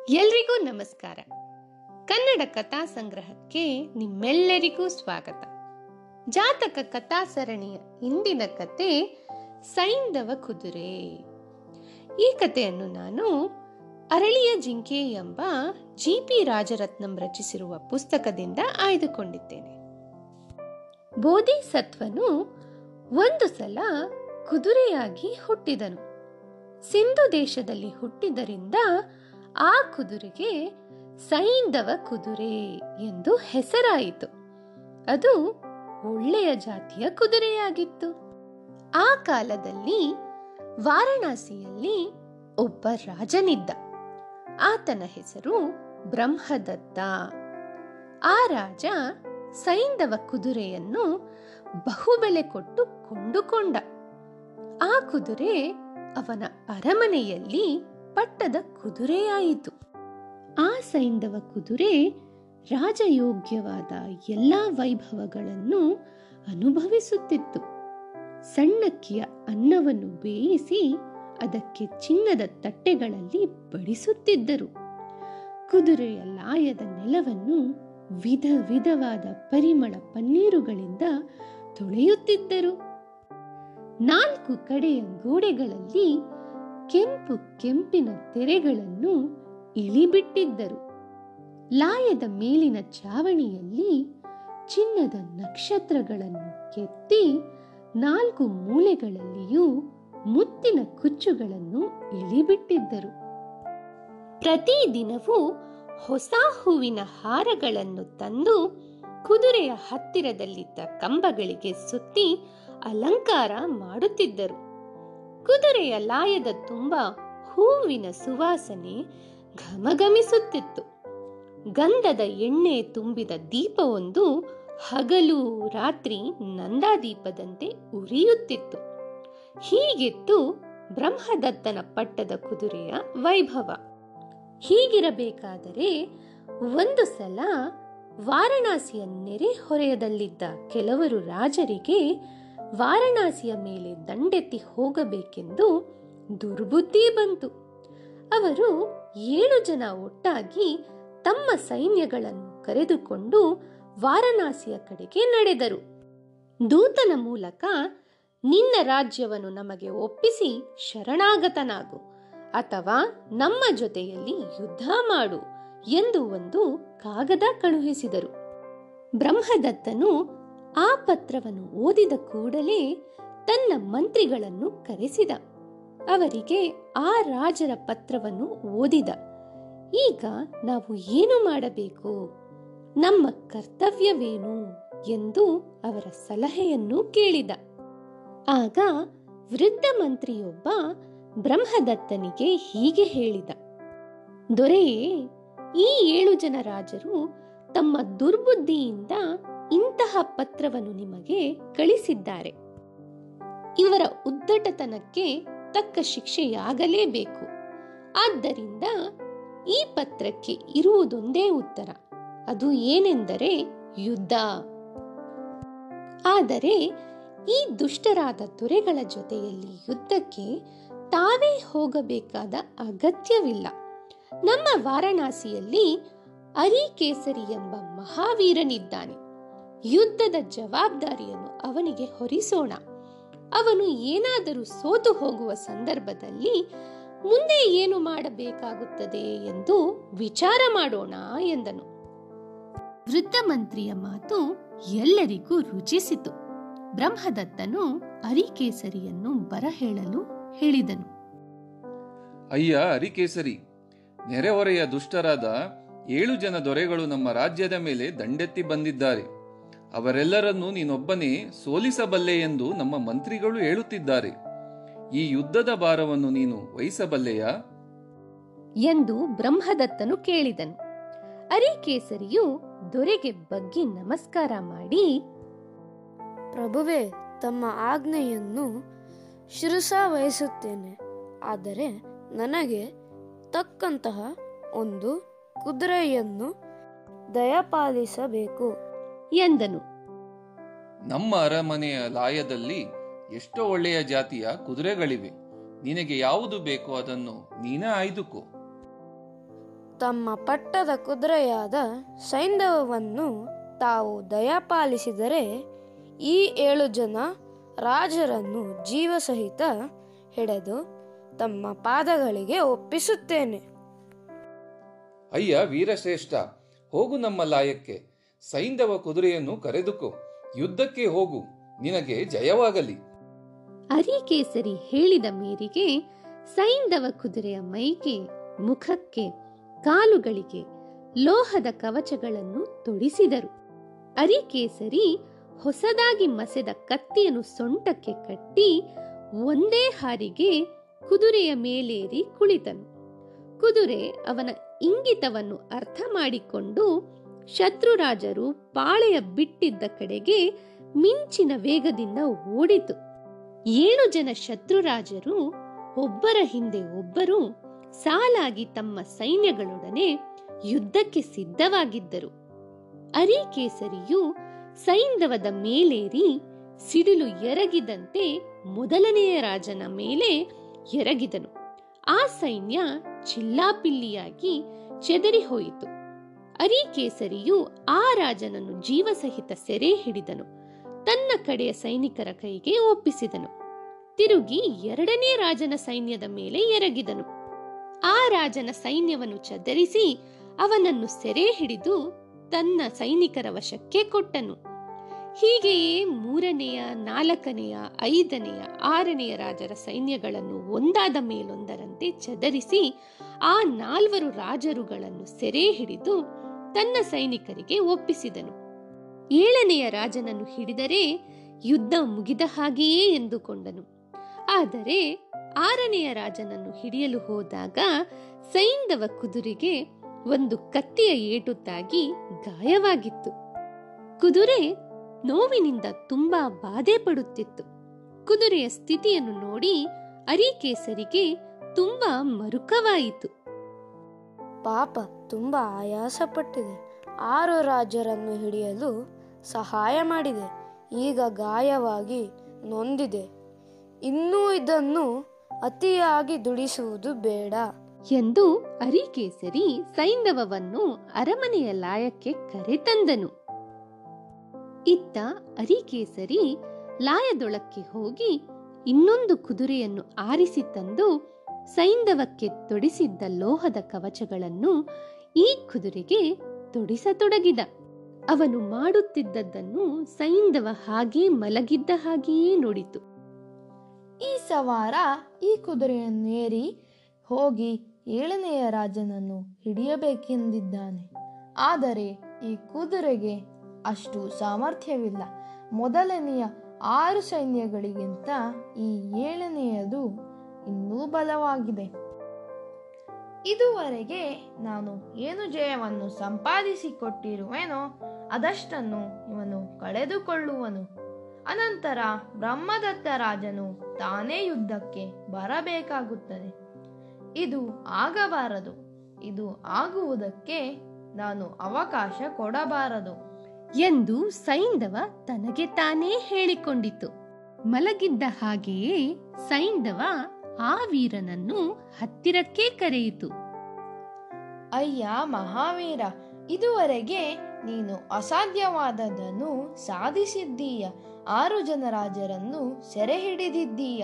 ಎಲ್ರಿಗೂ ನಮಸ್ಕಾರ ಕನ್ನಡ ಕಥಾ ಸಂಗ್ರಹಕ್ಕೆ ನಿಮ್ಮೆಲ್ಲರಿಗೂ ಸ್ವಾಗತ ಜಾತಕ ಕಥಾ ಸರಣಿಯ ಇಂದಿನ ಕತೆ ಸೈಂಧವ ಕುದುರೆ ಈ ಕಥೆಯನ್ನು ನಾನು ಅರಳಿಯ ಜಿಂಕೆ ಎಂಬ ಜಿ ಪಿ ರಾಜರತ್ನಂ ರಚಿಸಿರುವ ಪುಸ್ತಕದಿಂದ ಆಯ್ದುಕೊಂಡಿದ್ದೇನೆ ಬೋಧಿಸತ್ವನು ಒಂದು ಸಲ ಕುದುರೆಯಾಗಿ ಹುಟ್ಟಿದನು ಸಿಂಧು ದೇಶದಲ್ಲಿ ಹುಟ್ಟಿದ್ದರಿಂದ ಆ ಕುದುರೆಗೆ ಸೈಂಧವ ಕುದುರೆ ಎಂದು ಹೆಸರಾಯಿತು ಅದು ಒಳ್ಳೆಯ ಜಾತಿಯ ಕುದುರೆಯಾಗಿತ್ತು ಆ ಕಾಲದಲ್ಲಿ ವಾರಣಾಸಿಯಲ್ಲಿ ಒಬ್ಬ ರಾಜನಿದ್ದ ಆತನ ಹೆಸರು ಬ್ರಹ್ಮದತ್ತ ಆ ರಾಜ ಸೈಂಧವ ಕುದುರೆಯನ್ನು ಬಹುಬೆಲೆ ಕೊಟ್ಟು ಕೊಂಡುಕೊಂಡ ಆ ಕುದುರೆ ಅವನ ಅರಮನೆಯಲ್ಲಿ ಪಟ್ಟದ ಕುದುರೆಯಾಯಿತು ಆ ಸೈಂಧವ ಕುದುರೆ ರಾಜಯೋಗ್ಯವಾದ ಎಲ್ಲಾ ವೈಭವಗಳನ್ನು ಅನುಭವಿಸುತ್ತಿತ್ತು ಸಣ್ಣಕ್ಕಿಯ ಅನ್ನವನ್ನು ಬೇಯಿಸಿ ಅದಕ್ಕೆ ಚಿನ್ನದ ತಟ್ಟೆಗಳಲ್ಲಿ ಬಡಿಸುತ್ತಿದ್ದರು ಕುದುರೆಯ ಲಾಯದ ನೆಲವನ್ನು ವಿಧ ವಿಧವಾದ ಪರಿಮಳ ಪನ್ನೀರುಗಳಿಂದ ತೊಳೆಯುತ್ತಿದ್ದರು ನಾಲ್ಕು ಕಡೆಯ ಗೋಡೆಗಳಲ್ಲಿ ಕೆಂಪು ಕೆಂಪಿನ ತೆರೆಗಳನ್ನು ಇಳಿಬಿಟ್ಟಿದ್ದರು ಲಾಯದ ಮೇಲಿನ ಚಾವಣಿಯಲ್ಲಿ ಚಿನ್ನದ ನಕ್ಷತ್ರಗಳನ್ನು ಕೆತ್ತಿ ನಾಲ್ಕು ಮೂಲೆಗಳಲ್ಲಿಯೂ ಮುತ್ತಿನ ಕುಚ್ಚುಗಳನ್ನು ಇಳಿಬಿಟ್ಟಿದ್ದರು ಪ್ರತಿದಿನವೂ ಹೊಸ ಹೂವಿನ ಹಾರಗಳನ್ನು ತಂದು ಕುದುರೆಯ ಹತ್ತಿರದಲ್ಲಿದ್ದ ಕಂಬಗಳಿಗೆ ಸುತ್ತಿ ಅಲಂಕಾರ ಮಾಡುತ್ತಿದ್ದರು ಕುದುರೆಯ ಲಾಯದ ತುಂಬ ಹೂವಿನ ಸುವಾಸನೆ ಘಮಘಮಿಸುತ್ತಿತ್ತು ಗಂಧದ ಎಣ್ಣೆ ತುಂಬಿದ ದೀಪವೊಂದು ಹಗಲು ರಾತ್ರಿ ನಂದಾದೀಪದಂತೆ ಉರಿಯುತ್ತಿತ್ತು ಹೀಗಿತ್ತು ಬ್ರಹ್ಮದತ್ತನ ಪಟ್ಟದ ಕುದುರೆಯ ವೈಭವ ಹೀಗಿರಬೇಕಾದರೆ ಒಂದು ಸಲ ವಾರಣಾಸಿಯ ನೆರೆಹೊರೆಯದಲ್ಲಿದ್ದ ಕೆಲವರು ರಾಜರಿಗೆ ವಾರಣಾಸಿಯ ಮೇಲೆ ದಂಡೆತ್ತಿ ಹೋಗಬೇಕೆಂದು ದುರ್ಬುದ್ಧಿ ಬಂತು ಅವರು ಏಳು ಜನ ಒಟ್ಟಾಗಿ ತಮ್ಮ ಸೈನ್ಯಗಳನ್ನು ಕರೆದುಕೊಂಡು ವಾರಣಾಸಿಯ ಕಡೆಗೆ ನಡೆದರು ದೂತನ ಮೂಲಕ ನಿನ್ನ ರಾಜ್ಯವನ್ನು ನಮಗೆ ಒಪ್ಪಿಸಿ ಶರಣಾಗತನಾಗು ಅಥವಾ ನಮ್ಮ ಜೊತೆಯಲ್ಲಿ ಯುದ್ಧ ಮಾಡು ಎಂದು ಒಂದು ಕಾಗದ ಕಳುಹಿಸಿದರು ಬ್ರಹ್ಮದತ್ತನು ಆ ಪತ್ರವನ್ನು ಓದಿದ ಕೂಡಲೇ ತನ್ನ ಮಂತ್ರಿಗಳನ್ನು ಕರೆಸಿದ ಅವರಿಗೆ ಆ ರಾಜರ ಪತ್ರವನ್ನು ಓದಿದ ಈಗ ನಾವು ಏನು ಮಾಡಬೇಕು ನಮ್ಮ ಕರ್ತವ್ಯವೇನು ಎಂದು ಅವರ ಸಲಹೆಯನ್ನು ಕೇಳಿದ ಆಗ ವೃದ್ಧ ಮಂತ್ರಿಯೊಬ್ಬ ಬ್ರಹ್ಮದತ್ತನಿಗೆ ಹೀಗೆ ಹೇಳಿದ ದೊರೆಯೇ ಈ ಏಳು ಜನ ರಾಜರು ತಮ್ಮ ದುರ್ಬುದ್ಧಿಯಿಂದ ಇಂತಹ ಪತ್ರವನ್ನು ನಿಮಗೆ ಕಳಿಸಿದ್ದಾರೆ ಇವರ ಉದ್ದಟತನಕ್ಕೆ ತಕ್ಕ ಶಿಕ್ಷೆಯಾಗಲೇಬೇಕು ಆದ್ದರಿಂದ ಈ ಪತ್ರಕ್ಕೆ ಇರುವುದೊಂದೇ ಉತ್ತರ ಅದು ಏನೆಂದರೆ ಯುದ್ಧ ಆದರೆ ಈ ದುಷ್ಟರಾದ ದೊರೆಗಳ ಜೊತೆಯಲ್ಲಿ ಯುದ್ಧಕ್ಕೆ ತಾವೇ ಹೋಗಬೇಕಾದ ಅಗತ್ಯವಿಲ್ಲ ನಮ್ಮ ವಾರಣಾಸಿಯಲ್ಲಿ ಅರಿಕೇಸರಿ ಎಂಬ ಮಹಾವೀರನಿದ್ದಾನೆ ಯುದ್ಧದ ಜವಾಬ್ದಾರಿಯನ್ನು ಅವನಿಗೆ ಹೊರಿಸೋಣ ಅವನು ಏನಾದರೂ ಸೋತು ಹೋಗುವ ಸಂದರ್ಭದಲ್ಲಿ ಮುಂದೆ ಏನು ಮಾಡಬೇಕಾಗುತ್ತದೆ ಎಂದು ವಿಚಾರ ಮಾಡೋಣ ಎಂದನು ವೃದ್ಧ ಮಂತ್ರಿಯ ಮಾತು ಎಲ್ಲರಿಗೂ ರುಚಿಸಿತು ಬ್ರಹ್ಮದತ್ತನು ಅರಿಕೇಸರಿಯನ್ನು ಬರಹೇಳಲು ಹೇಳಿದನು ಅಯ್ಯ ಅರಿಕೇಸರಿ ನೆರೆಹೊರೆಯ ದುಷ್ಟರಾದ ಏಳು ಜನ ದೊರೆಗಳು ನಮ್ಮ ರಾಜ್ಯದ ಮೇಲೆ ದಂಡೆತ್ತಿ ಬಂದಿದ್ದಾರೆ ಅವರೆಲ್ಲರನ್ನೂ ನೀನೊಬ್ಬನೇ ಸೋಲಿಸಬಲ್ಲೆ ಎಂದು ನಮ್ಮ ಮಂತ್ರಿಗಳು ಹೇಳುತ್ತಿದ್ದಾರೆ ಈ ಯುದ್ಧದ ಭಾರವನ್ನು ನೀನು ವಹಿಸಬಲ್ಲೆಯಾ ಎಂದು ಬ್ರಹ್ಮದತ್ತನು ಕೇಳಿದನು ಅರಿಕೇಸರಿಯು ದೊರೆಗೆ ಬಗ್ಗಿ ನಮಸ್ಕಾರ ಮಾಡಿ ಪ್ರಭುವೇ ತಮ್ಮ ಆಜ್ಞೆಯನ್ನು ಶಿರಸ ವಹಿಸುತ್ತೇನೆ ಆದರೆ ನನಗೆ ತಕ್ಕಂತಹ ಒಂದು ಕುದುರೆಯನ್ನು ದಯಪಾಲಿಸಬೇಕು ಎಂದನು ನಮ್ಮ ಅರಮನೆಯ ಲಾಯದಲ್ಲಿ ಎಷ್ಟೋ ಒಳ್ಳೆಯ ಜಾತಿಯ ಕುದುರೆಗಳಿವೆ ನಿನಗೆ ಯಾವುದು ಬೇಕೋ ಅದನ್ನು ನೀನೇ ಆಯ್ದುಕೋ ತಮ್ಮ ಪಟ್ಟದ ಕುದುರೆಯಾದ ಸೈಂಧವವನ್ನು ತಾವು ದಯಪಾಲಿಸಿದರೆ ಈ ಏಳು ಜನ ರಾಜರನ್ನು ಜೀವಸಹಿತ ಹಿಡಿದು ತಮ್ಮ ಪಾದಗಳಿಗೆ ಒಪ್ಪಿಸುತ್ತೇನೆ ಅಯ್ಯ ವೀರಶ್ರೇಷ್ಠ ಹೋಗು ನಮ್ಮ ಲಾಯಕ್ಕೆ ಸೈಂಧವ ಕುದುರೆಯನ್ನು ಕರೆದುಕೋ ಯುದ್ಧಕ್ಕೆ ಹೋಗು ನಿನಗೆ ಜಯವಾಗಲಿ ಅರಿಕೇಸರಿ ಹೇಳಿದ ಮೇರೆಗೆ ಸೈಂಧವ ಕುದುರೆಯ ಮೈಗೆ ಮುಖಕ್ಕೆ ಕಾಲುಗಳಿಗೆ ಲೋಹದ ಕವಚಗಳನ್ನು ತೊಡಿಸಿದರು ಅರಿಕೇಸರಿ ಹೊಸದಾಗಿ ಮಸೆದ ಕತ್ತಿಯನ್ನು ಸೊಂಟಕ್ಕೆ ಕಟ್ಟಿ ಒಂದೇ ಹಾರಿಗೆ ಕುದುರೆಯ ಮೇಲೇರಿ ಕುಳಿತನು ಕುದುರೆ ಅವನ ಇಂಗಿತವನ್ನು ಅರ್ಥ ಮಾಡಿಕೊಂಡು ಶತ್ರುರಾಜರು ಪಾಳೆಯ ಬಿಟ್ಟಿದ್ದ ಕಡೆಗೆ ಮಿಂಚಿನ ವೇಗದಿಂದ ಓಡಿತು ಏಳು ಜನ ಶತ್ರುರಾಜರು ಒಬ್ಬರ ಹಿಂದೆ ಒಬ್ಬರು ಸಾಲಾಗಿ ತಮ್ಮ ಸೈನ್ಯಗಳೊಡನೆ ಯುದ್ಧಕ್ಕೆ ಸಿದ್ಧವಾಗಿದ್ದರು ಅರಿಕೇಸರಿಯು ಸೈಂಧವದ ಮೇಲೇರಿ ಸಿಡಿಲು ಎರಗಿದಂತೆ ಮೊದಲನೆಯ ರಾಜನ ಮೇಲೆ ಎರಗಿದನು ಆ ಸೈನ್ಯ ಚಿಲ್ಲಾಪಿಲ್ಲಿಯಾಗಿ ಚೆದರಿ ಹೋಯಿತು ಅರಿಕೇಸರಿಯು ಆ ರಾಜನನ್ನು ಜೀವಸಹಿತ ಸೆರೆ ಹಿಡಿದನು ತನ್ನ ಕಡೆಯ ಸೈನಿಕರ ಕೈಗೆ ಒಪ್ಪಿಸಿದನು ತಿರುಗಿ ಎರಡನೇ ರಾಜನ ಸೈನ್ಯದ ಮೇಲೆ ಎರಗಿದನು ಆ ರಾಜನ ಸೈನ್ಯವನ್ನು ಚದರಿಸಿ ಅವನನ್ನು ಸೆರೆ ಹಿಡಿದು ತನ್ನ ಸೈನಿಕರ ವಶಕ್ಕೆ ಕೊಟ್ಟನು ಹೀಗೆಯೇ ಮೂರನೆಯ ನಾಲ್ಕನೆಯ ಐದನೆಯ ಆರನೆಯ ರಾಜರ ಸೈನ್ಯಗಳನ್ನು ಒಂದಾದ ಮೇಲೊಂದರಂತೆ ಚದರಿಸಿ ಆ ನಾಲ್ವರು ರಾಜರುಗಳನ್ನು ಸೆರೆ ಹಿಡಿದು ತನ್ನ ಸೈನಿಕರಿಗೆ ಒಪ್ಪಿಸಿದನು ಏಳನೆಯ ರಾಜನನ್ನು ಹಿಡಿದರೆ ಯುದ್ಧ ಮುಗಿದ ಹಾಗೆಯೇ ಎಂದುಕೊಂಡನು ಆದರೆ ಆರನೆಯ ರಾಜನನ್ನು ಹಿಡಿಯಲು ಹೋದಾಗ ಸೈಂಧವ ಕುದುರೆಗೆ ಒಂದು ಕತ್ತಿಯ ಏಟು ತಾಗಿ ಗಾಯವಾಗಿತ್ತು ಕುದುರೆ ನೋವಿನಿಂದ ತುಂಬಾ ಬಾಧೆ ಪಡುತ್ತಿತ್ತು ಕುದುರೆಯ ಸ್ಥಿತಿಯನ್ನು ನೋಡಿ ಅರಿಕೇಸರಿಗೆ ತುಂಬಾ ಮರುಕವಾಯಿತು ಪಾಪ ತುಂಬ ಆಯಾಸಪಟ್ಟಿದೆ ಆರು ರಾಜರನ್ನು ಹಿಡಿಯಲು ಸಹಾಯ ಮಾಡಿದೆ ಈಗ ಗಾಯವಾಗಿ ನೊಂದಿದೆ ಇನ್ನೂ ಇದನ್ನು ಅತಿಯಾಗಿ ದುಡಿಸುವುದು ಬೇಡ ಎಂದು ಅರಿಕೇಸರಿ ಸೈಂಧವವನ್ನು ಅರಮನೆಯ ಲಾಯಕ್ಕೆ ಕರೆತಂದನು ಇತ್ತ ಅರಿಕೇಸರಿ ಲಾಯದೊಳಕ್ಕೆ ಹೋಗಿ ಇನ್ನೊಂದು ಕುದುರೆಯನ್ನು ಆರಿಸಿ ತಂದು ಸೈಂಧವಕ್ಕೆ ತೊಡಿಸಿದ್ದ ಲೋಹದ ಕವಚಗಳನ್ನು ಈ ಕುದುರೆಗೆ ತೊಡಿಸತೊಡಗಿದ ಅವನು ಮಾಡುತ್ತಿದ್ದದ್ದನ್ನು ಸೈಂಧವ ಹಾಗೇ ಮಲಗಿದ್ದ ಹಾಗೆಯೇ ನೋಡಿತು ಈ ಸವಾರ ಈ ಕುದುರೆಯನ್ನೇರಿ ಹೋಗಿ ಏಳನೆಯ ರಾಜನನ್ನು ಹಿಡಿಯಬೇಕೆಂದಿದ್ದಾನೆ ಆದರೆ ಈ ಕುದುರೆಗೆ ಅಷ್ಟು ಸಾಮರ್ಥ್ಯವಿಲ್ಲ ಮೊದಲನೆಯ ಆರು ಸೈನ್ಯಗಳಿಗಿಂತ ಈ ಏಳನೆಯದು ಇನ್ನೂ ಬಲವಾಗಿದೆ ಇದುವರೆಗೆ ನಾನು ಏನು ಜಯವನ್ನು ಸಂಪಾದಿಸಿಕೊಟ್ಟಿರುವೆನೋ ಅದಷ್ಟನ್ನು ಇವನು ಕಳೆದುಕೊಳ್ಳುವನು ಅನಂತರ ಬ್ರಹ್ಮದತ್ತ ರಾಜನು ತಾನೇ ಯುದ್ಧಕ್ಕೆ ಬರಬೇಕಾಗುತ್ತದೆ ಇದು ಆಗಬಾರದು ಇದು ಆಗುವುದಕ್ಕೆ ನಾನು ಅವಕಾಶ ಕೊಡಬಾರದು ಎಂದು ಸೈಂಧವ ತನಗೆ ತಾನೇ ಹೇಳಿಕೊಂಡಿತು ಮಲಗಿದ್ದ ಹಾಗೆಯೇ ಸೈಂಧವ ಆ ವೀರನನ್ನು ಹತ್ತಿರಕ್ಕೆ ಕರೆಯಿತು ಅಯ್ಯ ಮಹಾವೀರ ಇದುವರೆಗೆ ನೀನು ಅಸಾಧ್ಯವಾದದನ್ನು ಸಾಧಿಸಿದ್ದೀಯ ಆರು ಜನ ರಾಜರನ್ನು ಸೆರೆ ಹಿಡಿದಿದ್ದೀಯ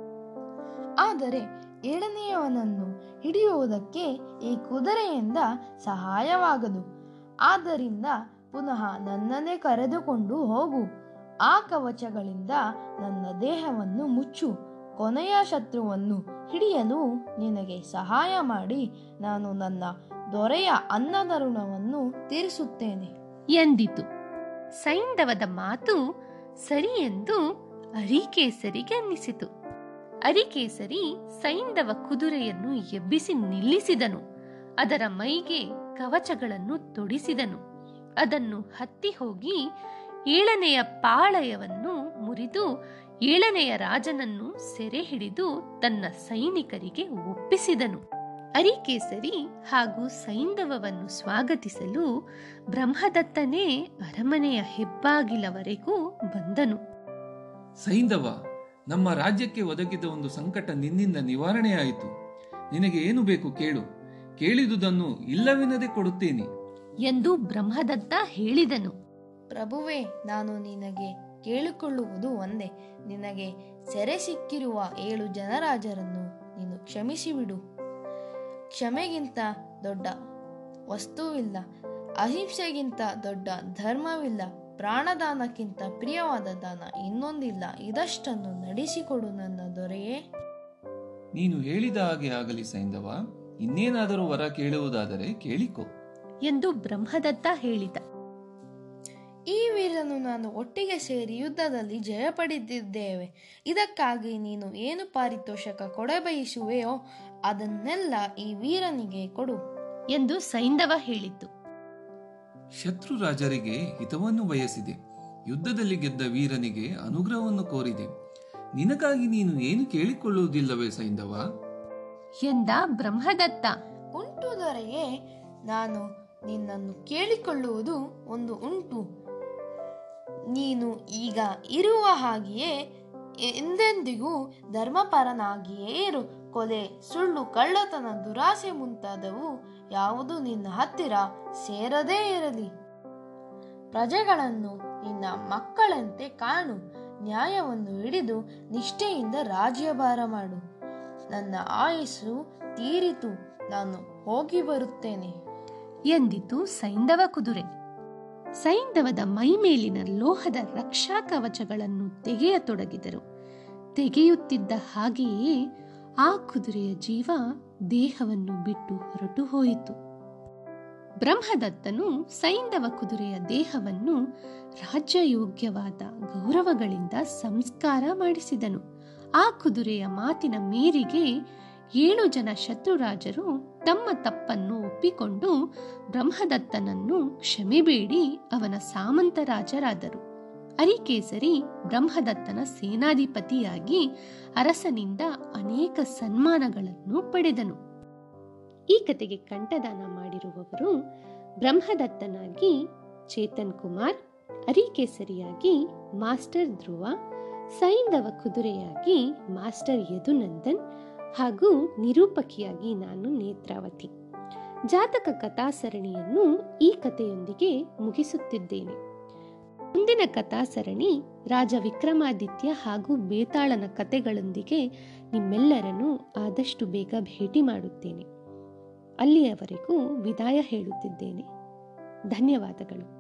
ಆದರೆ ಏಳನೆಯವನನ್ನು ಹಿಡಿಯುವುದಕ್ಕೆ ಈ ಕುದುರೆಯಿಂದ ಸಹಾಯವಾಗದು ಆದ್ದರಿಂದ ಪುನಃ ನನ್ನನ್ನೇ ಕರೆದುಕೊಂಡು ಹೋಗು ಆ ಕವಚಗಳಿಂದ ನನ್ನ ದೇಹವನ್ನು ಮುಚ್ಚು ಕೊನೆಯ ಶತ್ರುವನ್ನು ಹಿಡಿಯಲು ನಿನಗೆ ಸಹಾಯ ಮಾಡಿ ನಾನು ನನ್ನ ದೊರೆಯ ಅನ್ನದ ಋಣವನ್ನು ತೀರಿಸುತ್ತೇನೆ ಎಂದಿತು ಸೈಂಧವದ ಮಾತು ಸರಿ ಎಂದು ಅರಿಕೇಸರಿಗೆ ಅನ್ನಿಸಿತು ಅರಿಕೇಸರಿ ಸೈಂಧವ ಕುದುರೆಯನ್ನು ಎಬ್ಬಿಸಿ ನಿಲ್ಲಿಸಿದನು ಅದರ ಮೈಗೆ ಕವಚಗಳನ್ನು ತೊಡಿಸಿದನು ಅದನ್ನು ಹತ್ತಿ ಹೋಗಿ ಏಳನೆಯ ಪಾಳಯವನ್ನು ಮುರಿದು ಏಳನೆಯ ರಾಜನನ್ನು ಸೆರೆ ಹಿಡಿದು ತನ್ನ ಸೈನಿಕರಿಗೆ ಒಪ್ಪಿಸಿದನು ಅರಿಕೇಸರಿ ಹಾಗೂ ಸೈಂಧವವನ್ನು ಸ್ವಾಗತಿಸಲು ಬ್ರಹ್ಮದತ್ತನೇ ಅರಮನೆಯ ಹೆಬ್ಬಾಗಿಲವರೆಗೂ ಬಂದನು ಸೈಂಧವ ನಮ್ಮ ರಾಜ್ಯಕ್ಕೆ ಒದಗಿದ ಒಂದು ಸಂಕಟ ನಿನ್ನಿಂದ ನಿವಾರಣೆಯಾಯಿತು ನಿನಗೆ ಏನು ಬೇಕು ಕೇಳು ಕೇಳಿದುದನ್ನು ಇಲ್ಲವೆನ್ನದೆ ಕೊಡುತ್ತೇನೆ ಎಂದು ಬ್ರಹ್ಮದತ್ತ ಹೇಳಿದನು ಪ್ರಭುವೇ ನಾನು ನಿನಗೆ ಕೇಳಿಕೊಳ್ಳುವುದು ಒಂದೇ ನಿನಗೆ ಸೆರೆ ಸಿಕ್ಕಿರುವ ಏಳು ಜನರಾಜರನ್ನು ನೀನು ಕ್ಷಮಿಸಿಬಿಡು ಕ್ಷಮೆಗಿಂತ ದೊಡ್ಡ ವಸ್ತುವಿಲ್ಲ ಅಹಿಂಸೆಗಿಂತ ದೊಡ್ಡ ಧರ್ಮವಿಲ್ಲ ಪ್ರಾಣದಾನಕ್ಕಿಂತ ಪ್ರಿಯವಾದ ದಾನ ಇನ್ನೊಂದಿಲ್ಲ ಇದಷ್ಟನ್ನು ನಡೆಸಿಕೊಡು ನನ್ನ ದೊರೆಯೇ ನೀನು ಹೇಳಿದ ಹಾಗೆ ಆಗಲಿ ಸೈಂಧವ ಇನ್ನೇನಾದರೂ ವರ ಕೇಳುವುದಾದರೆ ಕೇಳಿಕೊ ಎಂದು ಬ್ರಹ್ಮದತ್ತ ಹೇಳಿದ ಈ ವೀರನು ನಾನು ಒಟ್ಟಿಗೆ ಸೇರಿ ಯುದ್ಧದಲ್ಲಿ ಜಯ ಪಡೆದಿದ್ದೇವೆ ಇದಕ್ಕಾಗಿ ನೀನು ಏನು ಪಾರಿತೋಷಕ ಕೊಡಬಯಸುವೆಯೋ ಅದನ್ನೆಲ್ಲ ಈ ವೀರನಿಗೆ ಕೊಡು ಎಂದು ಸೈಂಧವ ಹೇಳಿತು ಶತ್ರು ರಾಜರಿಗೆ ಹಿತವನ್ನು ಬಯಸಿದೆ ಯುದ್ಧದಲ್ಲಿ ಗೆದ್ದ ವೀರನಿಗೆ ಅನುಗ್ರಹವನ್ನು ಕೋರಿದೆ ನಿನಗಾಗಿ ನೀನು ಏನು ಕೇಳಿಕೊಳ್ಳುವುದಿಲ್ಲವೇ ಸೈಂಧವ ಎಂದ ಬ್ರಹ್ಮದತ್ತ ಉಂಟು ದೊರೆಯೇ ನಾನು ನಿನ್ನನ್ನು ಕೇಳಿಕೊಳ್ಳುವುದು ಒಂದು ಉಂಟು ನೀನು ಈಗ ಇರುವ ಹಾಗೆಯೇ ಎಂದೆಂದಿಗೂ ಧರ್ಮಪರನಾಗಿಯೇ ಇರು ಕೊಲೆ ಸುಳ್ಳು ಕಳ್ಳತನ ದುರಾಸೆ ಮುಂತಾದವು ಯಾವುದು ನಿನ್ನ ಹತ್ತಿರ ಸೇರದೇ ಇರಲಿ ಪ್ರಜೆಗಳನ್ನು ನಿನ್ನ ಮಕ್ಕಳಂತೆ ಕಾಣು ನ್ಯಾಯವನ್ನು ಹಿಡಿದು ನಿಷ್ಠೆಯಿಂದ ರಾಜ್ಯಭಾರ ಮಾಡು ನನ್ನ ಆಯುಸ್ಸು ತೀರಿತು ನಾನು ಹೋಗಿ ಬರುತ್ತೇನೆ ಎಂದಿತು ಸೈಂಧವ ಕುದುರೆ ಸೈಂಧವದ ಮೈಮೇಲಿನ ಲೋಹದ ರಕ್ಷಾ ಕವಚಗಳನ್ನು ತೆಗೆಯತೊಡಗಿದರು ತೆಗೆಯುತ್ತಿದ್ದ ಹಾಗೆಯೇ ಆ ಕುದುರೆಯ ಜೀವ ದೇಹವನ್ನು ಬಿಟ್ಟು ಹೊರಟು ಹೋಯಿತು ಬ್ರಹ್ಮದತ್ತನು ಸೈಂಧವ ಕುದುರೆಯ ದೇಹವನ್ನು ರಾಜ್ಯಯೋಗ್ಯವಾದ ಗೌರವಗಳಿಂದ ಸಂಸ್ಕಾರ ಮಾಡಿಸಿದನು ಆ ಕುದುರೆಯ ಮಾತಿನ ಮೇರೆಗೆ ಏಳು ಜನ ಶತ್ರುರಾಜರು ತಮ್ಮ ತಪ್ಪನ್ನು ಒಪ್ಪಿಕೊಂಡು ಬ್ರಹ್ಮದತ್ತನನ್ನು ಕ್ಷಮೆಬೇಡಿ ಅವನ ಸಾಮಂತ ರಾಜರಾದರು ಅರಿಕೇಸರಿ ಬ್ರಹ್ಮದತ್ತನ ಸೇನಾಧಿಪತಿಯಾಗಿ ಅರಸನಿಂದ ಅನೇಕ ಸನ್ಮಾನಗಳನ್ನು ಪಡೆದನು ಈ ಕತೆಗೆ ಕಂಠದಾನ ಮಾಡಿರುವವರು ಬ್ರಹ್ಮದತ್ತನಾಗಿ ಚೇತನ್ ಕುಮಾರ್ ಅರಿಕೇಸರಿಯಾಗಿ ಮಾಸ್ಟರ್ ಧ್ರುವ ಸೈಂಧವ ಕುದುರೆಯಾಗಿ ಮಾಸ್ಟರ್ ಯದುನಂದನ್ ಹಾಗೂ ನಿರೂಪಕಿಯಾಗಿ ನಾನು ನೇತ್ರಾವತಿ ಜಾತಕ ಕಥಾ ಸರಣಿಯನ್ನು ಈ ಕಥೆಯೊಂದಿಗೆ ಮುಗಿಸುತ್ತಿದ್ದೇನೆ ಮುಂದಿನ ಕಥಾ ಸರಣಿ ರಾಜ ವಿಕ್ರಮಾದಿತ್ಯ ಹಾಗೂ ಬೇತಾಳನ ಕಥೆಗಳೊಂದಿಗೆ ನಿಮ್ಮೆಲ್ಲರನ್ನು ಆದಷ್ಟು ಬೇಗ ಭೇಟಿ ಮಾಡುತ್ತೇನೆ ಅಲ್ಲಿಯವರೆಗೂ ವಿದಾಯ ಹೇಳುತ್ತಿದ್ದೇನೆ ಧನ್ಯವಾದಗಳು